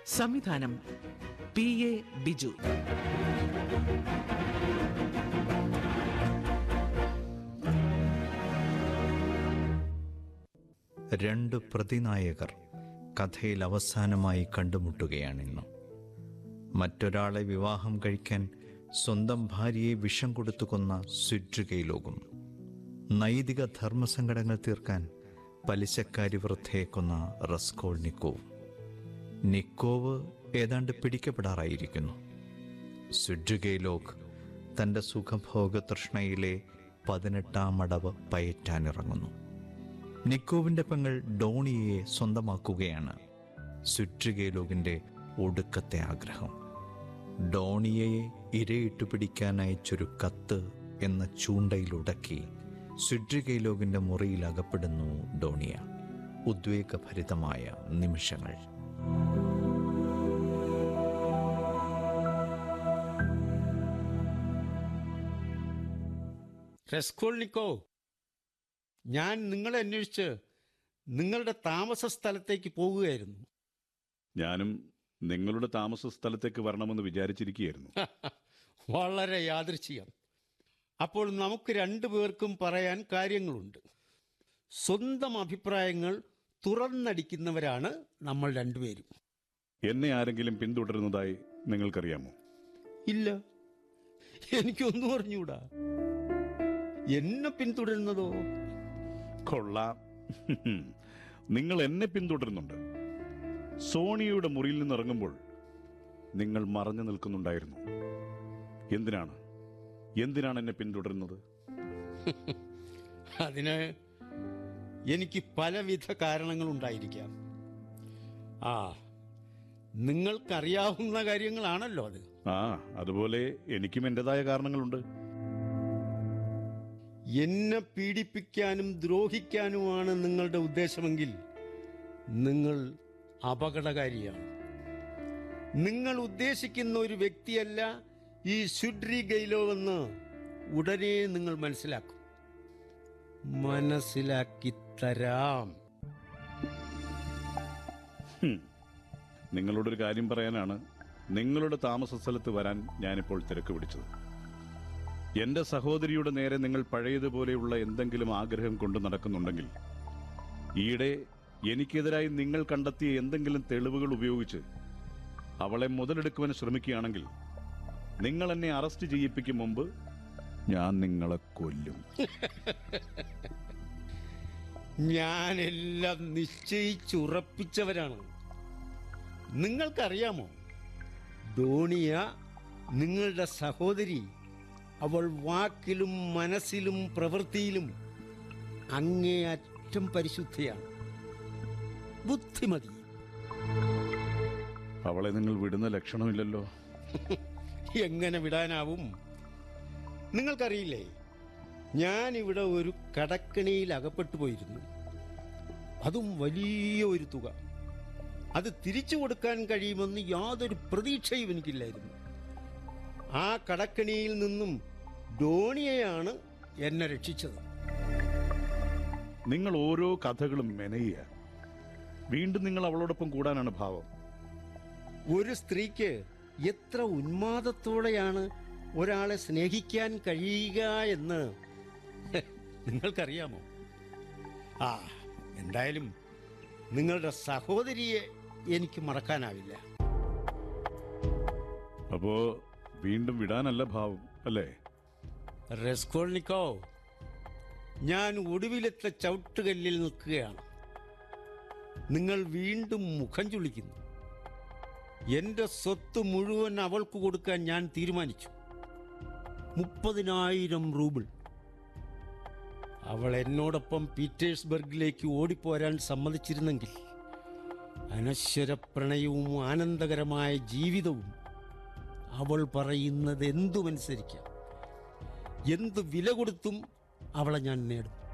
സംവിധാനം P A Biju രണ്ട് പ്രതിനായകർ കഥയിൽ അവസാനമായി കണ്ടുമുട്ടുകയാണിന്ന് മറ്റൊരാളെ വിവാഹം കഴിക്കാൻ സ്വന്തം ഭാര്യയെ വിഷം കൊടുത്തു കൊന്ന സ്വിഡ്രികയിലോകും നൈതിക ധർമ്മസങ്കടങ്ങൾ തീർക്കാൻ പലിശക്കാരി വൃദ്ധയെ കൊന്ന റസ്കോൾ നിക്കോവ് നിക്കോവ് ഏതാണ്ട് പിടിക്കപ്പെടാറായിരിക്കുന്നു സ്വിഡ്രികയിലോക് തൻ്റെ സുഖഭോഗ തൃഷ്ണയിലെ പതിനെട്ടാം അടവ് പയറ്റാനിറങ്ങുന്നു നിക്കോവിന്റെ പെങ്ങൾ ഡോണിയെ സ്വന്തമാക്കുകയാണ് സ്വിട്രിഗേലോകിന്റെ ഒടുക്കത്തെ ആഗ്രഹം ഡോണിയയെ ഇരയിട്ടു പിടിക്കാൻ അയച്ചൊരു കത്ത് എന്ന ചൂണ്ടയിലുടക്കി സ്വിഡ്രിഗേലോകിന്റെ മുറിയിൽ അകപ്പെടുന്നു ഡോണിയ ഉദ്വേഗഭരിതമായ നിമിഷങ്ങൾ റെസ്കോൾനിക്കോ ഞാൻ നിങ്ങളെ അന്വേഷിച്ച് നിങ്ങളുടെ താമസ സ്ഥലത്തേക്ക് പോകുകയായിരുന്നു ഞാനും നിങ്ങളുടെ താമസ സ്ഥലത്തേക്ക് വരണമെന്ന് വിചാരിച്ചിരിക്കുകയായിരുന്നു വളരെ യാദൃച്ഛികം അപ്പോൾ നമുക്ക് രണ്ടു പേർക്കും പറയാൻ കാര്യങ്ങളുണ്ട് സ്വന്തം അഭിപ്രായങ്ങൾ തുറന്നടിക്കുന്നവരാണ് നമ്മൾ രണ്ടുപേരും എന്നെ ആരെങ്കിലും പിന്തുടരുന്നതായി നിങ്ങൾക്കറിയാമോ ഇല്ല എനിക്കൊന്നും അറിഞ്ഞൂടാ എന്നെ പിന്തുടരുന്നതോ കൊള്ളാം നിങ്ങൾ എന്നെ പിന്തുടരുന്നുണ്ട് സോണിയയുടെ മുറിയിൽ നിന്ന് ഇറങ്ങുമ്പോൾ നിങ്ങൾ മറഞ്ഞു നിൽക്കുന്നുണ്ടായിരുന്നു എന്തിനാണ് എന്തിനാണ് എന്നെ പിന്തുടരുന്നത് അതിന് എനിക്ക് പലവിധ കാരണങ്ങളുണ്ടായിരിക്കാം ആ നിങ്ങൾക്കറിയാവുന്ന കാര്യങ്ങളാണല്ലോ അത് ആ അതുപോലെ എനിക്കും എന്റേതായ കാരണങ്ങളുണ്ട് എന്നെ പീഡിപ്പിക്കാനും ദ്രോഹിക്കാനുമാണ് നിങ്ങളുടെ ഉദ്ദേശമെങ്കിൽ നിങ്ങൾ അപകടകാരിയാണ് നിങ്ങൾ ഉദ്ദേശിക്കുന്ന ഒരു വ്യക്തിയല്ല ഈ സുഡ്രി ഗൈലോവെന്ന് ഉടനെ നിങ്ങൾ മനസ്സിലാക്കും മനസ്സിലാക്കി തരാം ഹും. നിങ്ങളോടൊരു കാര്യം പറയാനാണ് നിങ്ങളുടെ താമസ സ്ഥലത്ത് വരാൻ ഞാനിപ്പോൾ തിരക്ക് പിടിച്ചത് എന്റെ സഹോദരിയുടെ നേരെ നിങ്ങൾ പഴയതുപോലെയുള്ള എന്തെങ്കിലും ആഗ്രഹം കൊണ്ട് നടക്കുന്നുണ്ടെങ്കിൽ ഈയിടെ എനിക്കെതിരായി നിങ്ങൾ കണ്ടെത്തിയ എന്തെങ്കിലും തെളിവുകൾ ഉപയോഗിച്ച് അവളെ മുതലെടുക്കുവാൻ ശ്രമിക്കുകയാണെങ്കിൽ നിങ്ങൾ എന്നെ അറസ്റ്റ് ചെയ്യിപ്പിക്കും മുമ്പ് ഞാൻ നിങ്ങളെ കൊല്ലും ഞാനെല്ലാം നിശ്ചയിച്ചുറപ്പിച്ചവരാണ് നിങ്ങൾക്കറിയാമോ ധോണിയ നിങ്ങളുടെ സഹോദരി അവൾ വാക്കിലും മനസ്സിലും പ്രവൃത്തിയിലും അങ്ങേയറ്റം പരിശുദ്ധയാണ് ബുദ്ധിമതി അവളെ നിങ്ങൾ വിടുന്ന ലക്ഷണമില്ലല്ലോ എങ്ങനെ വിടാനാവും നിങ്ങൾക്കറിയില്ലേ ഞാൻ ഇവിടെ ഒരു കടക്കണിയിൽ അകപ്പെട്ടു പോയിരുന്നു അതും വലിയ ഒരു തുക അത് തിരിച്ചു കൊടുക്കാൻ കഴിയുമെന്ന് യാതൊരു പ്രതീക്ഷയും എനിക്കില്ലായിരുന്നു ആ കടക്കണിയിൽ നിന്നും ധോണിയെയാണ് എന്നെ രക്ഷിച്ചത് നിങ്ങൾ ഓരോ കഥകളും മെനയുക വീണ്ടും നിങ്ങൾ അവളോടൊപ്പം കൂടാനാണ് ഭാവം ഒരു സ്ത്രീക്ക് എത്ര ഉന്മാദത്തോടെയാണ് ഒരാളെ സ്നേഹിക്കാൻ കഴിയുക എന്ന് നിങ്ങൾക്കറിയാമോ ആ എന്തായാലും നിങ്ങളുടെ സഹോദരിയെ എനിക്ക് മറക്കാനാവില്ല അപ്പോ വീണ്ടും വിടാനല്ല ഭാവം അല്ലേ റെസ്കോൾനിക്കോ ഞാൻ ഒടുവിലത്തെ ചവിട്ടുകല്ലിൽ നിൽക്കുകയാണ് നിങ്ങൾ വീണ്ടും മുഖം ചുളിക്കുന്നു എന്റെ സ്വത്ത് മുഴുവൻ അവൾക്ക് കൊടുക്കാൻ ഞാൻ തീരുമാനിച്ചു മുപ്പതിനായിരം റൂബിൾ അവൾ എന്നോടൊപ്പം പീറ്റേഴ്സ്ബർഗിലേക്ക് ഓടിപ്പോരാൻ സമ്മതിച്ചിരുന്നെങ്കിൽ അനശ്വര പ്രണയവും ആനന്ദകരമായ ജീവിതവും അവൾ പറയുന്നത് എന്തുമനുസരിക്കാം എന്ത് വില കൊടുത്തും അവളെ ഞാൻ നേടും